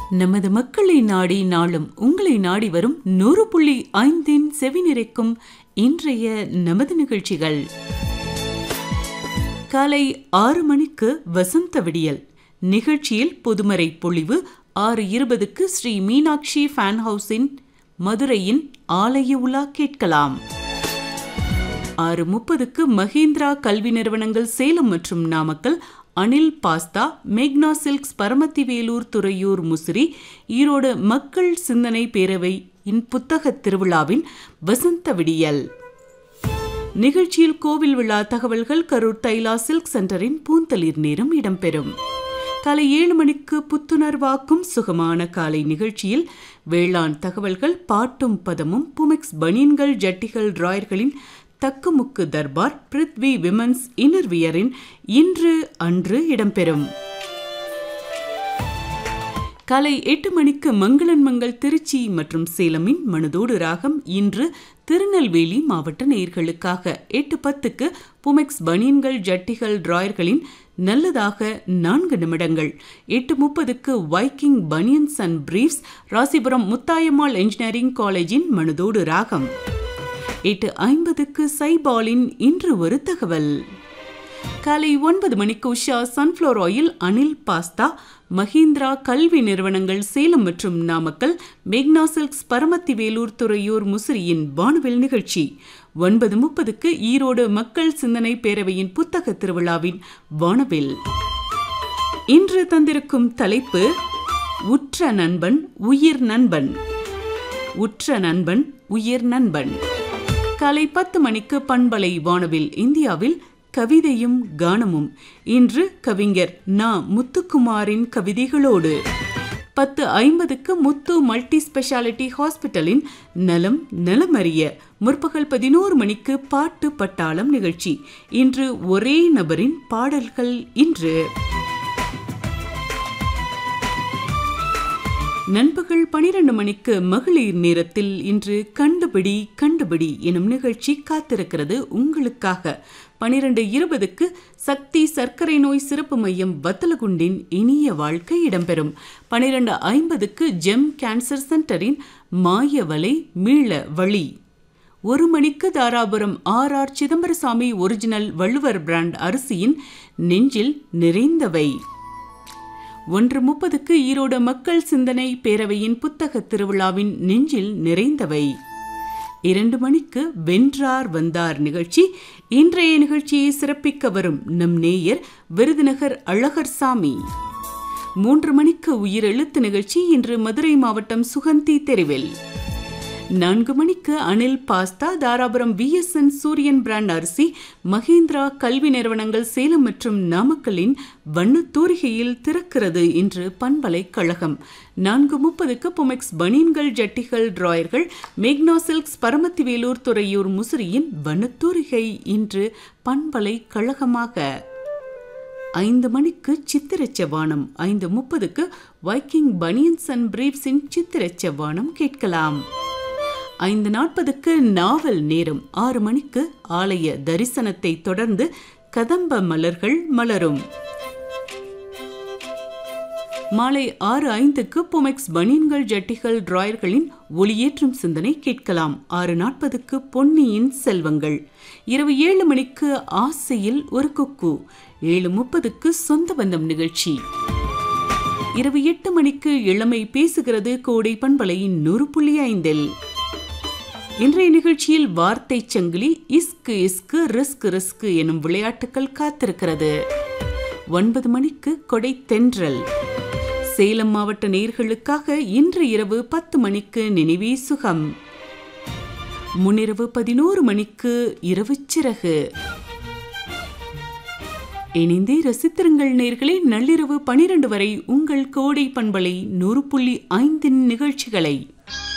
நமது மக்களை நாடி நாளும் உங்களை நாடி வரும் நூறு புள்ளி ஐந்தின் செவி நிறைக்கும் இன்றைய நமது நிகழ்ச்சிகள் காலை ஆறு மணிக்கு வசந்த விடியல் நிகழ்ச்சியில் பொதுமறை பொழிவு ஆறு இருபதுக்கு ஸ்ரீ மீனாட்சி ஃபேன் ஹவுஸின் மதுரையின் ஆலய உலா கேட்கலாம் ஆறு முப்பதுக்கு மஹேந்திரா கல்வி நிறுவனங்கள் சேலம் மற்றும் Namakkal Anil pasta Magna silks Paramathi Velur Thuraiyur Musiri Erode மக்கள் சிந்தனை பேரவை இன் புத்தக திருவிழாவின் வசந்த விடியல் நிகழ்ச்சியில் கோவில் விழா தகவல்கள் கரூர் தைலா சில்க் சென்டரின் பூந்தளிர் நேரம் இடம்பெறும் காலை ஏழு மணிக்கு புத்துணர்வாக்கும் சுகமான காலை நிகழ்ச்சியில் வேளாண் தகவல்கள் பாட்டும் பதமும் புமெக்ஸ் பனியன்கள் ஜட்டிகள் டிராயர்களின் தக்குமுக்கு தர்பார் பிருத்வி விமன்ஸ் இன்னர்வியரின் இன்று அன்று இடம்பெறும் காலை எட்டு மணிக்கு மங்களன் மங்கள் திருச்சி மற்றும் சேலமின் மனதோடு ராகம் இன்று திருநெல்வேலி மாவட்ட நேயர்களுக்காக எட்டு பத்துக்கு புமெக்ஸ் பனியன்கள் ஜட்டிகள் டிராயர்களின் நல்லதாக நான்கு நிமிடங்கள் எட்டு முப்பதுக்கு Viking banians and briefs Rasipuram Muthayammal engineering காலேஜின் மனதோடு ராகம் எட்டு ஐம்பதுக்கு சைபாலின் இன்று ஒரு தகவல் காலை ஒன்பது மணிக்கு Usha sunflower oil Anil pasta Mahindra கல்வி நிறுவனங்கள் சேலம் மற்றும் நாமக்கல் மேக்னா சில்க்ஸ் பரமத்தி வேலூர் துறையூர் முசிறியின் வானவில் நிகழ்ச்சி ஒன்பது முப்பதுக்கு ஈரோடு மக்கள் சிந்தனை பேரவையின் புத்தக திருவிழாவின் வானவில் இன்று தந்திருக்கும் தலைப்பு உற்ற நண்பன் உயிர் நண்பன் உற்ற நண்பன் உயிர் நண்பன் காலை பத்து மணிக்கு பண்பலை வானவில் இந்தியாவில் கவிதையும் கானமும் இன்று கவிஞர் நா முத்துக்குமாரின் கவிதைகளோடு பத்து ஐம்பதுக்கு முத்து மல்டி ஸ்பெஷாலிட்டி ஹாஸ்பிட்டலின் நலம் நலமறிய முற்பகல் பதினோரு மணிக்கு பாட்டு பட்டாளம் நிகழ்ச்சி இன்று ஒரே நபரின் பாடல்கள் இன்று நண்பகல் பனிரெண்டு மணிக்கு மகளிர் நேரத்தில் இன்று கண்டுபிடி கண்டுபிடி எனும் நிகழ்ச்சி காத்திருக்கிறது உங்களுக்காக பனிரெண்டு இருபதுக்கு சக்தி சர்க்கரை நோய் சிறப்பு மையம் வத்தலகுண்டின் இனிய வாழ்க்கை இடம்பெறும் பனிரெண்டு ஐம்பதுக்கு ஜெம் கேன்சர் சென்டரின் மாயவலை மீள வழி ஒரு மணிக்கு Dharapuram R R Chidambarasamy original Valluvar brand அரிசியின் நெஞ்சில் நிறைந்தவை ஒன்று முப்பதுக்கு ஈரோடு மக்கள் சிந்தனை பேரவையின் புத்தக திருவிழாவின் நெஞ்சில் நிறைந்தவை இரண்டு மணிக்கு வென்றார் வந்தார் நிகழ்ச்சி இன்றைய நிகழ்ச்சியை சிறப்பிக்க வரும் நம் நேயர் விருதுநகர் அழகர் சாமி மூன்று மணிக்கு உயிரெழுத்து நிகழ்ச்சி இன்று மதுரை மாவட்டம் சுகந்தி தெருவில் நான்கு மணிக்கு Anil pasta Dharapuram VSN Suriyan brand அரிசி மஹேந்திரா கல்வி நிறுவனங்கள் சேலம் மற்றும் நாமக்கலின் வண்ணத்தூரிகையில் திறக்கிறது இன்று பண்பலைக்கழகம் நான்கு முப்பதுக்கு புமெக்ஸ் பனியன்கள் ஜட்டிகள் டிராயர்கள் மேக்னா சில்க்ஸ் பரமத்தி வேலூர் துறையூர் முசிறியின் வண்ணத்தூரிகை இன்று பண்பலைக்கழகமாக ஐந்து மணிக்கு சித்திரச்ச வானம் ஐந்து முப்பதுக்கு வைக்கிங் பனியன்ஸ் அண்ட் பிரீப்ஸின் சித்திரச்ச வானம் கேட்கலாம் ஐந்து நாற்பதுக்கு நாவல் நேரம் ஆறு மணிக்கு ஆலய தரிசனத்தை தொடர்ந்து கதம்ப மலர்கள் மலரும் மாலை ஆறு ஐந்துக்கு பொமெக்ஸ் பனியன்கள் ஜட்டிகள் டிராயர்களின் ஒளியேற்றும் சிந்தனை கேட்கலாம் ஆறு நாற்பதுக்கு பொன்னியின் செல்வங்கள் இரவு ஏழு மணிக்கு ஆசையில் ஒரு குக்கு ஏழு முப்பதுக்கு சொந்த பந்தம் நிகழ்ச்சி இரவு எட்டு மணிக்கு இளமை பேசுகிறது கோடை பண்பலையின் நூறு புள்ளி ஐந்தில் இன்றைய நிகழ்ச்சியில் வார்த்தை சங்கிலி இஸ்கு இஸ்கு ரிஸ்க் ரிஸ்க் எனும் விளையாட்டுகள் காத்திருக்கிறது ஒன்பது மணிக்கு கொடை தென்றல் சேலம் மாவட்ட நேர்களுக்காக இன்று இரவு பத்து மணிக்கு நினைவே சுகம் முன்னிரவு பதினோரு மணிக்கு இரவு சிறகு இணைந்தே ரசித்திருங்கள் நேர்களே நள்ளிரவு பனிரெண்டு வரை உங்கள் கோடை பண்பலை நூறு புள்ளி ஐந்தின் நிகழ்ச்சிகளை